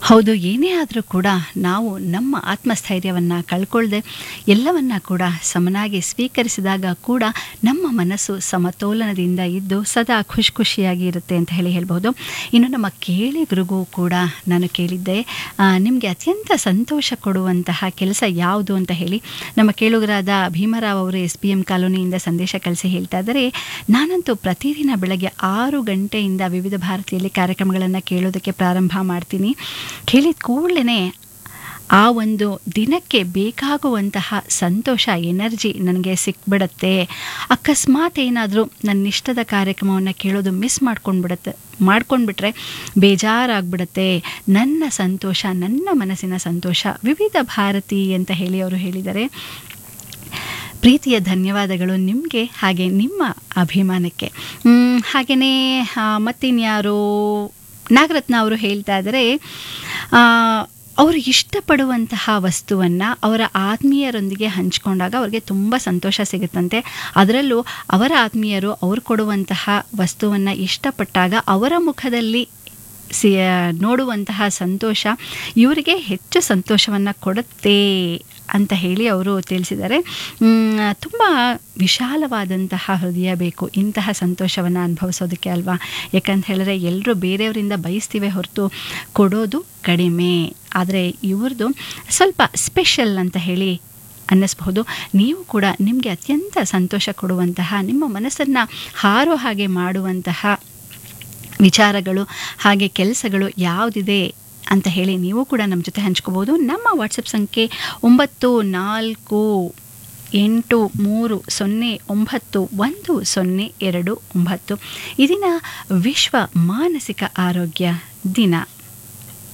ಹೌದು ಏನೇ ಆದರೂ ಕೂಡ ನಾವು ನಮ್ಮ ಆತ್ಮಸ್ಥೈರ್ಯವನ್ನು ಕಳ್ಕೊಳ್ಳದೆ ಎಲ್ಲವನ್ನ ಕೂಡ ಸಮನಾಗಿ ಸ್ವೀಕರಿಸಿದಾಗ ಕೂಡ ನಮ್ಮ ಮನಸ್ಸು ಸಮತೋಲನದಿಂದ ಇದ್ದು ಸದಾ ಖುಷಿ ಖುಷಿಯಾಗಿ ಇರುತ್ತೆ ಅಂತ ಹೇಳಿ ಹೇಳ್ಬೋದು ಇನ್ನು ನಮ್ಮ ಕೇಳಿಗರಿಗೂ ಕೂಡ ನಾನು ಕೇಳಿದ್ದೆ ನಿಮಗೆ ಅತ್ಯಂತ ಸಂತೋಷ ಕೊಡುವಂತಹ ಕೆಲಸ ಯಾವುದು ಅಂತ ಹೇಳಿ ನಮ್ಮ ಕೇಳುಗರಾದ ಭೀಮರಾವ್ ಅವರು ಎಸ್ ಪಿ ಎಂ ಕಾಲೋನಿಯಿಂದ ಸಂದೇಶ ಕಳಿಸಿ ಹೇಳ್ತಾ ಇದ್ದಾರೆ ನಾನಂತೂ ಪ್ರತಿದಿನ ಬೆಳಗ್ಗೆ ಆರು ಗಂಟೆಯಿಂದ ವಿವಿಧ ಭಾರತೀಯಲ್ಲಿ ಕಾರ್ಯಕ್ರಮಗಳನ್ನು ಕೇಳೋದಕ್ಕೆ ಪ್ರಾರಂಭ ಮಾಡ್ತೀನಿ ಕೇಳಿದ ಕೂಡಲೇ ಆ ಒಂದು ದಿನಕ್ಕೆ ಬೇಕಾಗುವಂತಹ ಸಂತೋಷ ಎನರ್ಜಿ ನನಗೆ ಸಿಕ್ಬಿಡತ್ತೆ ಅಕಸ್ಮಾತ್ ಏನಾದರೂ ನನ್ನ ಇಷ್ಟದ ಕಾರ್ಯಕ್ರಮವನ್ನು ಕೇಳೋದು ಮಿಸ್ ಮಾಡ್ಕೊಂಡ್ಬಿಡತ್ತೆ ಮಾಡ್ಕೊಂಡ್ಬಿಟ್ರೆ ಬೇಜಾರಾಗ್ಬಿಡತ್ತೆ ನನ್ನ ಸಂತೋಷ ನನ್ನ ಮನಸ್ಸಿನ ಸಂತೋಷ ವಿವಿಧ ಭಾರತಿ ಅಂತ ಹೇಳಿ ಅವರು ಹೇಳಿದ್ದಾರೆ ಪ್ರೀತಿಯ ಧನ್ಯವಾದಗಳು ನಿಮಗೆ ಹಾಗೆ ನಿಮ್ಮ ಅಭಿಮಾನಕ್ಕೆ ಹಾಗೆಯೇ ಮತ್ತಿನ್ಯಾರು ನಾಗರತ್ನ ಅವರು ಹೇಳ್ತಾ ಇದ್ದಾರೆ ಅವರು ಇಷ್ಟಪಡುವಂತಹ ವಸ್ತುವನ್ನು ಅವರ ಆತ್ಮೀಯರೊಂದಿಗೆ ಹಂಚಿಕೊಂಡಾಗ ಅವ್ರಿಗೆ ತುಂಬ ಸಂತೋಷ ಸಿಗುತ್ತಂತೆ ಅದರಲ್ಲೂ ಅವರ ಆತ್ಮೀಯರು ಅವ್ರು ಕೊಡುವಂತಹ ವಸ್ತುವನ್ನು ಇಷ್ಟಪಟ್ಟಾಗ ಅವರ ಮುಖದಲ್ಲಿ ಸಿ ನೋಡುವಂತಹ ಸಂತೋಷ ಇವರಿಗೆ ಹೆಚ್ಚು ಸಂತೋಷವನ್ನು ಕೊಡುತ್ತೆ ಅಂತ ಹೇಳಿ ಅವರು ತಿಳಿಸಿದ್ದಾರೆ ತುಂಬ ವಿಶಾಲವಾದಂತಹ ಹೃದಯ ಬೇಕು ಇಂತಹ ಸಂತೋಷವನ್ನು ಅನುಭವಿಸೋದಕ್ಕೆ ಅಲ್ವಾ ಯಾಕಂತ ಹೇಳಿದ್ರೆ ಎಲ್ಲರೂ ಬೇರೆಯವರಿಂದ ಬಯಸ್ತೀವಿ ಹೊರತು ಕೊಡೋದು ಕಡಿಮೆ ಆದರೆ ಇವ್ರದ್ದು ಸ್ವಲ್ಪ ಸ್ಪೆಷಲ್ ಅಂತ ಹೇಳಿ ಅನ್ನಿಸ್ಬಹುದು ನೀವು ಕೂಡ ನಿಮಗೆ ಅತ್ಯಂತ ಸಂತೋಷ ಕೊಡುವಂತಹ ನಿಮ್ಮ ಮನಸ್ಸನ್ನು ಹಾರೋ ಹಾಗೆ ಮಾಡುವಂತಹ ವಿಚಾರಗಳು ಹಾಗೆ ಕೆಲಸಗಳು ಯಾವುದಿದೆ ಅಂತ ಹೇಳಿ ನೀವು ಕೂಡ ನಮ್ಮ ಜೊತೆ ಹಂಚ್ಕೋಬೋದು ನಮ್ಮ ವಾಟ್ಸಪ್ ಸಂಖ್ಯೆ ಒಂಬತ್ತು ನಾಲ್ಕು ಎಂಟು ಮೂರು ಸೊನ್ನೆ ಒಂಬತ್ತು ಒಂದು ಸೊನ್ನೆ ಎರಡು ಒಂಬತ್ತು ಈ ದಿನ ವಿಶ್ವ ಮಾನಸಿಕ ಆರೋಗ್ಯ ದಿನ